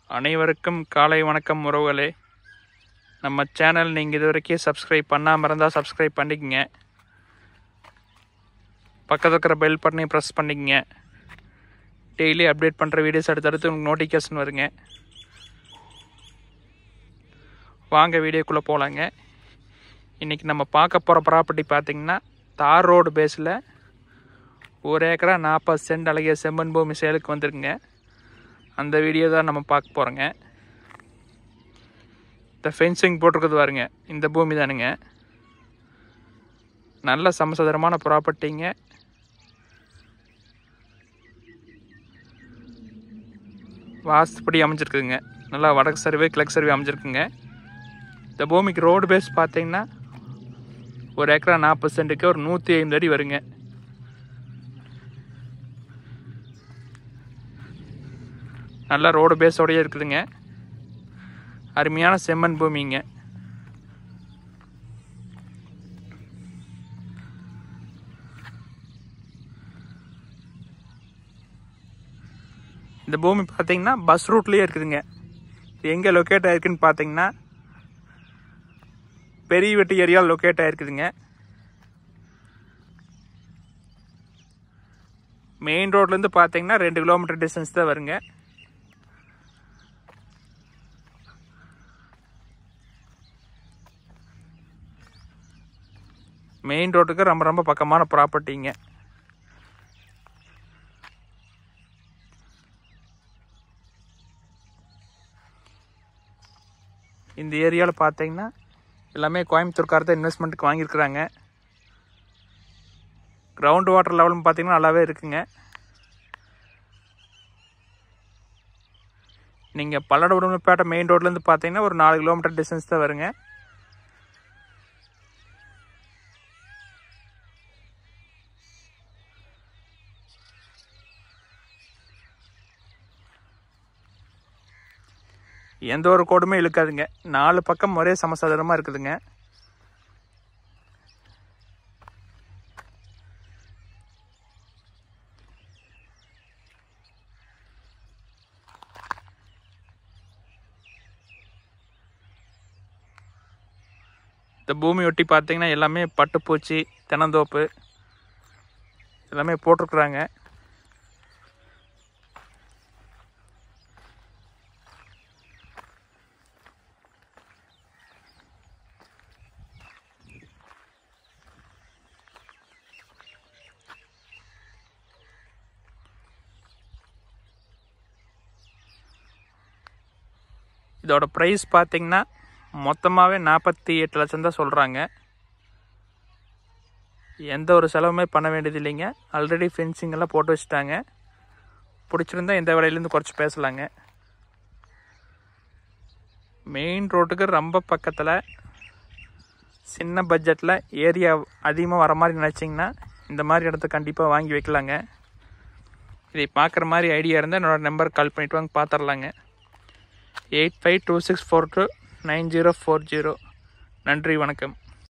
அனைவருக்கும் காலை வணக்கம் உறவுகளே நம்ம சேனல் நீங்கள் இது வரைக்கும் சப்ஸ்கிரைப் பண்ணாமல் இருந்தால் சப்ஸ்கிரைப் பண்ணிக்கங்க பக்கத்தில் இருக்கிற பெல் பட்டனையும் ப்ரெஸ் பண்ணிக்கங்க டெய்லி அப்டேட் பண்ணுற வீடியோஸ் அடுத்தடுத்து உங்களுக்கு நோட்டிஃபிகேஷன் வருங்க வாங்க வீடியோக்குள்ளே போகலாங்க இன்றைக்கி நம்ம பார்க்க போகிற ப்ராப்பர்ட்டி பார்த்திங்கன்னா தார் ரோடு பேஸில் ஒரு ஏக்கரா நாற்பது சென்ட் அழகிய செம்மண் பூமி சேலுக்கு வந்திருக்குங்க அந்த வீடியோ தான் நம்ம பார்க்க போகிறோங்க இந்த ஃபென்சிங் போட்டிருக்கிறது பாருங்க இந்த பூமி தானுங்க நல்ல சமசதரமான ப்ராப்பர்ட்டிங்க வாஸ்துப்படி அமைஞ்சிருக்குதுங்க நல்லா வடக்கு சர்வே கிழக்கு சர்வே அமைஞ்சிருக்குங்க இந்த பூமிக்கு ரோடு பேஸ் பார்த்தீங்கன்னா ஒரு ஏக்கரா நாற்பது சென்ட்டுக்கு ஒரு நூற்றி ஐம்பது அடி வருங்க நல்ல ரோடு பேஸோடயே இருக்குதுங்க அருமையான செம்மண் பூமிங்க இந்த பூமி பார்த்தீங்கன்னா பஸ் ரூட்லேயே இருக்குதுங்க இது எங்கே லொக்கேட் ஆயிருக்குன்னு பார்த்தீங்கன்னா பெரிய வெட்டி ஏரியா லொக்கேட் ஆயிருக்குதுங்க மெயின் ரோட்லேருந்து பார்த்தீங்கன்னா ரெண்டு கிலோமீட்டர் டிஸ்டன்ஸ் தான் வருங்க மெயின் ரோட்டுக்கு ரொம்ப ரொம்ப பக்கமான ப்ராப்பர்ட்டிங்க இந்த ஏரியாவில் பார்த்தீங்கன்னா எல்லாமே கோயம்புத்தூர்கார தான் இன்வெஸ்ட்மெண்ட்டுக்கு வாங்கியிருக்கிறாங்க கிரவுண்ட் வாட்டர் லெவலும் பார்த்தீங்கன்னா நல்லாவே இருக்குங்க நீங்கள் பல்லட உடுமலைப்பேட்டை மெயின் ரோட்லேருந்து பார்த்தீங்கன்னா ஒரு நாலு கிலோமீட்டர் டிஸ்டன்ஸ் தான் வருங்க எந்த ஒரு கோடுமே இழுக்காதுங்க நாலு பக்கம் ஒரே சமசாதாரமாக இருக்குதுங்க இந்த பூமி ஒட்டி பார்த்தீங்கன்னா எல்லாமே பட்டுப்பூச்சி தென்னந்தோப்பு எல்லாமே போட்டிருக்குறாங்க இதோட ப்ரைஸ் பார்த்தீங்கன்னா மொத்தமாகவே நாற்பத்தி எட்டு லட்சம் தான் சொல்கிறாங்க எந்த ஒரு செலவுமே பண்ண வேண்டியது இல்லைங்க ஆல்ரெடி ஃபென்சிங் எல்லாம் போட்டு வச்சுட்டாங்க பிடிச்சிருந்தா எந்த விலையிலேருந்து குறைச்சி பேசலாங்க மெயின் ரோட்டுக்கு ரொம்ப பக்கத்தில் சின்ன பட்ஜெட்டில் ஏரியா அதிகமாக வர மாதிரி நினச்சிங்கன்னா இந்த மாதிரி இடத்த கண்டிப்பாக வாங்கி வைக்கலாங்க இதை பார்க்குற மாதிரி ஐடியா இருந்தால் என்னோடய நம்பர் கால் பண்ணிவிட்டு வாங்க பார்த்துடலாங்க eight five two six four two nine zero four zero நன்றி வணக்கம்